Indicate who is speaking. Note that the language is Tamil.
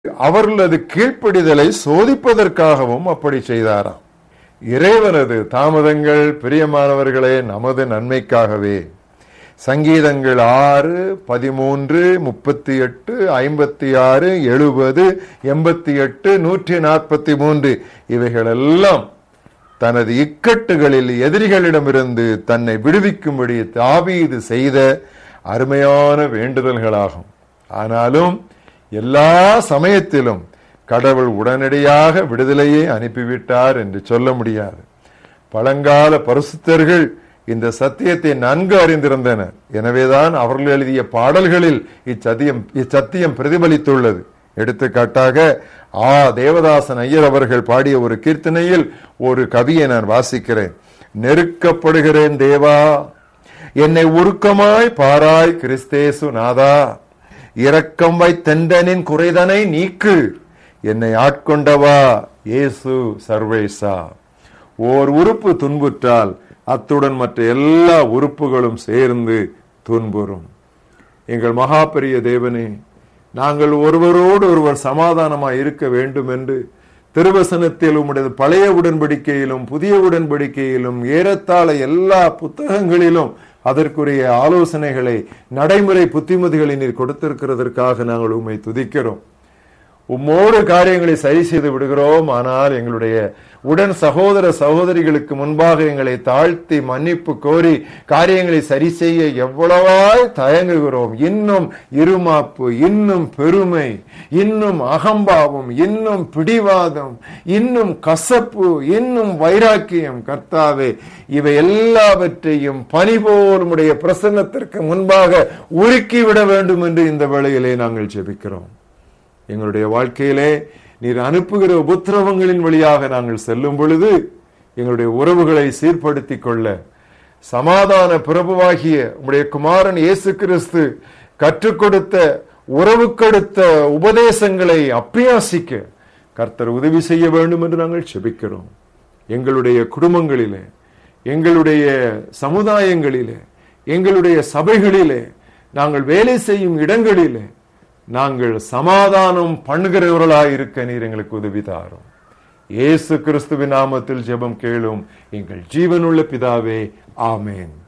Speaker 1: அவர்களது கீழ்ப்படிதலை சோதிப்பதற்காகவும் அப்படி செய்தாராம் இறைவனது தாமதங்கள் பிரியமானவர்களே நமது நன்மைக்காகவே சங்கீதங்கள் ஆறு பதிமூன்று முப்பத்தி எட்டு ஐம்பத்தி ஆறு எழுபது எண்பத்தி எட்டு நூற்றி நாற்பத்தி மூன்று இவைகளெல்லாம் தனது இக்கட்டுகளில் எதிரிகளிடமிருந்து தன்னை விடுவிக்கும்படி தாவீது செய்த அருமையான வேண்டுதல்களாகும் ஆனாலும் எல்லா சமயத்திலும் கடவுள் உடனடியாக விடுதலையை அனுப்பிவிட்டார் என்று சொல்ல முடியாது பழங்கால பரிசுத்தர்கள் இந்த சத்தியத்தை நன்கு அறிந்திருந்தனர் எனவேதான் அவர்கள் எழுதிய பாடல்களில் இச்சத்தியம் இச்சத்தியம் பிரதிபலித்துள்ளது எடுத்துக்காட்டாக ஆ தேவதாசன் ஐயர் அவர்கள் பாடிய ஒரு கீர்த்தனையில் ஒரு கவியை நான் வாசிக்கிறேன் நெருக்கப்படுகிறேன் தேவா என்னை உருக்கமாய் பாராய் கிறிஸ்தேசு நாதா இரக்கம் வைத்தெண்டனின் குறைதனை நீக்கு என்னை ஆட்கொண்டவா இயேசு சர்வேசா ஓர் உறுப்பு துன்புற்றால் அத்துடன் மற்ற எல்லா உறுப்புகளும் சேர்ந்து துன்புறும் எங்கள் மகா பெரிய தேவனே நாங்கள் ஒருவரோடு ஒருவர் சமாதானமாய் இருக்க வேண்டும் என்று திருவசனத்தில் உம்முடைய பழைய உடன்படிக்கையிலும் புதிய உடன்படிக்கையிலும் ஏறத்தாழ எல்லா புத்தகங்களிலும் அதற்குரிய ஆலோசனைகளை நடைமுறை புத்திமதிகளை நீர் கொடுத்திருக்கிறதற்காக நாங்கள் உண்மை துதிக்கிறோம் உம்மோடு காரியங்களை சரி செய்து விடுகிறோம் ஆனால் எங்களுடைய உடன் சகோதர சகோதரிகளுக்கு முன்பாக எங்களை தாழ்த்தி மன்னிப்பு கோரி காரியங்களை சரி செய்ய எவ்வளவாய் தயங்குகிறோம் இன்னும் இருமாப்பு இன்னும் பெருமை இன்னும் அகம்பாவம் இன்னும் பிடிவாதம் இன்னும் கசப்பு இன்னும் வைராக்கியம் கர்த்தாவே இவை எல்லாவற்றையும் பனி போல் உடைய பிரசன்னத்திற்கு முன்பாக உருக்கிவிட வேண்டும் என்று இந்த வேளையிலே நாங்கள் ஜெபிக்கிறோம் எங்களுடைய வாழ்க்கையிலே நீர் அனுப்புகிற உபத்திரவங்களின் வழியாக நாங்கள் செல்லும் பொழுது எங்களுடைய உறவுகளை சீர்படுத்திக் கொள்ள சமாதான பிரபுவாகிய உடைய குமாரன் இயேசு கிறிஸ்து கற்றுக் கொடுத்த உறவுக்கடுத்த உபதேசங்களை அப்பியாசிக்க கர்த்தர் உதவி செய்ய வேண்டும் என்று நாங்கள் செபிக்கிறோம் எங்களுடைய குடும்பங்களிலே எங்களுடைய சமுதாயங்களிலே எங்களுடைய சபைகளிலே நாங்கள் வேலை செய்யும் இடங்களிலே நாங்கள் சமாதானம் பண்ணுகிறவர்களாய் இருக்க நீர் எங்களுக்கு உதவி தாரும் இயேசு கிறிஸ்துவின் நாமத்தில் ஜெபம் கேளும் எங்கள் ஜீவனுள்ள பிதாவே ஆமேன்